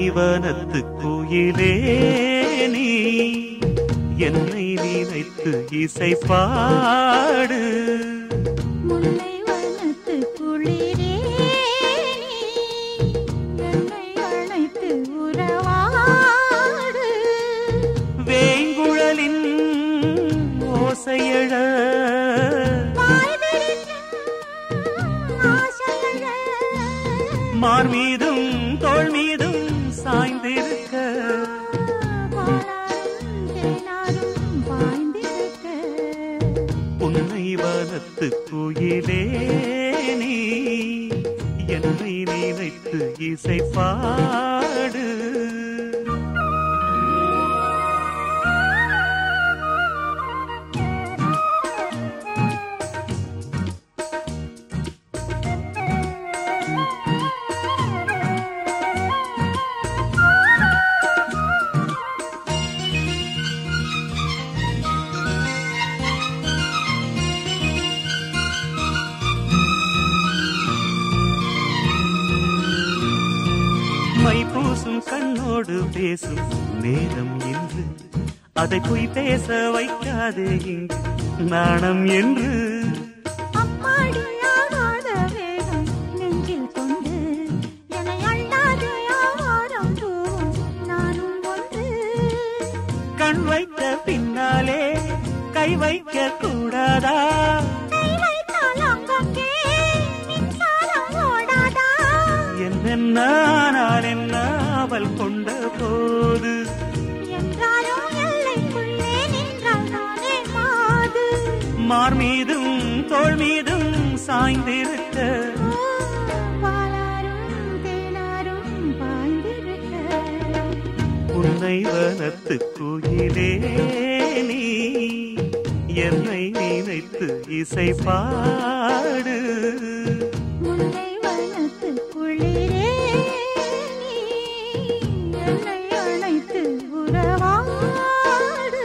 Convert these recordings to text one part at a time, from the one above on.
வனத்து குயிலே நீ என்னை நினைத்து இசை பாடு முல்லை வனத்து குளிரே நீ என்னை அழைத்து உறவாடு வேங்குழலின் ஓசையழ வாய் விரிக்கும் ஆசைகள் மார் மீதும் தோள் மீதும் சாய்ந்திருக்க பாலாரும் தேனாரும் பாய்ந்திருக்க உன்னை வனத்து குயிலே நீ என்னை நினைத்து இசை பாடு மை பூசும் கண்ணோடு பேசும் நேரம் என்று அதை பொய் பேச வைக்காதே இங்கு நாணம் என்று அம்மாடி ஆகாத வேகம் நெஞ்சில் கொண்டு என்னை அள்ளாதே ஆவாரம் தூவும் நானும் ஒன்று கண் வைத்த பின்னாலே கை வைக்க கூடாதா கை வைத்தால் அங்கங்கே மின்சாரம் ஓடாதா என்னென்ன நான் என்ன அவள் கொண்ட போது என்றாலும் எல்லைக்குள்ளே நின்றால் நானே மாது மார் மீதும் தோள் மீதும் சாய்ந்திருக்க ஓ, பாலாரும் தேனாரும் பாய்ந்திருக்க உன்னை வனத்து குயிலே நீ என்னை நினைத்து இசை பாடு முல்லை வனத்து குளிரே நீ என்னை அழைத்து உறவாடு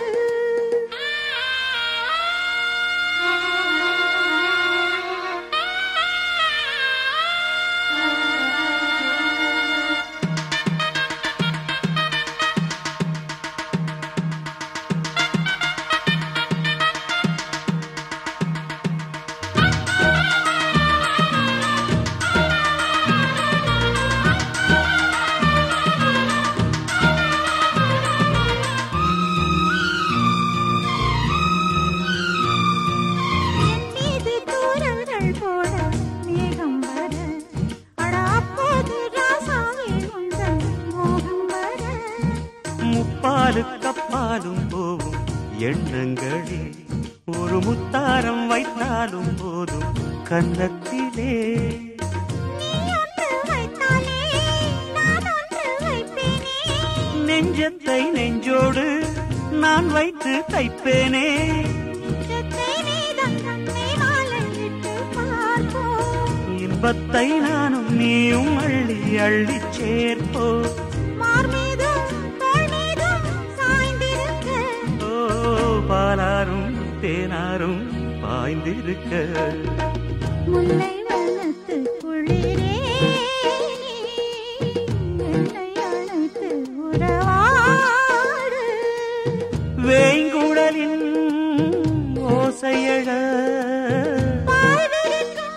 என் மீது தூரல்கள் போட மேகம் வர அட அப்போது ராசாவே உந்தன் மோகம் வர முப்பாலு கப்பாலும் போவும் எண்ணங்களே ஒரு முத்தாரம் வைத்தாலும் போதும் கன்னத்திலே நீ ஒன்று வைத்தாலே நான் ஒன்று வைப்பேனே நெஞ்சத்தை நெஞ்சோடு நான் வைத்து தைப்பேனே நெஞ்சத்தை நீதான் கண்ணை வாழையிட்டு பார்ப்போம் இன்பத்தை நானும் நீயும் அள்ளி அள்ளி சேர்ப்போ மார் மீதும் தோள் மீதும் சாய்ந்திருக்க ஓ பாலாரும் தேனாரும் பாய்ந்திருக்க முல்லை வனத்து குளிரே நீ என்னை அழைத்து உறவாடு வேங்குழலின் ஓசையழ பாய் விரிக்கும்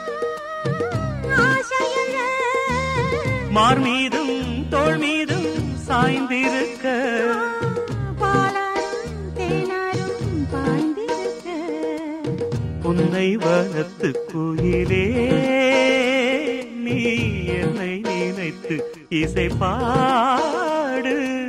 ஆசையழ மார் மீதும் தோள் மீதும் சாய்ந்திருக்க பாலாரும் தேனாரும் பாய்ந்திருக்க உன்னை வனத்து குயிலே நீ என்னை நினைத்து இசை பாடு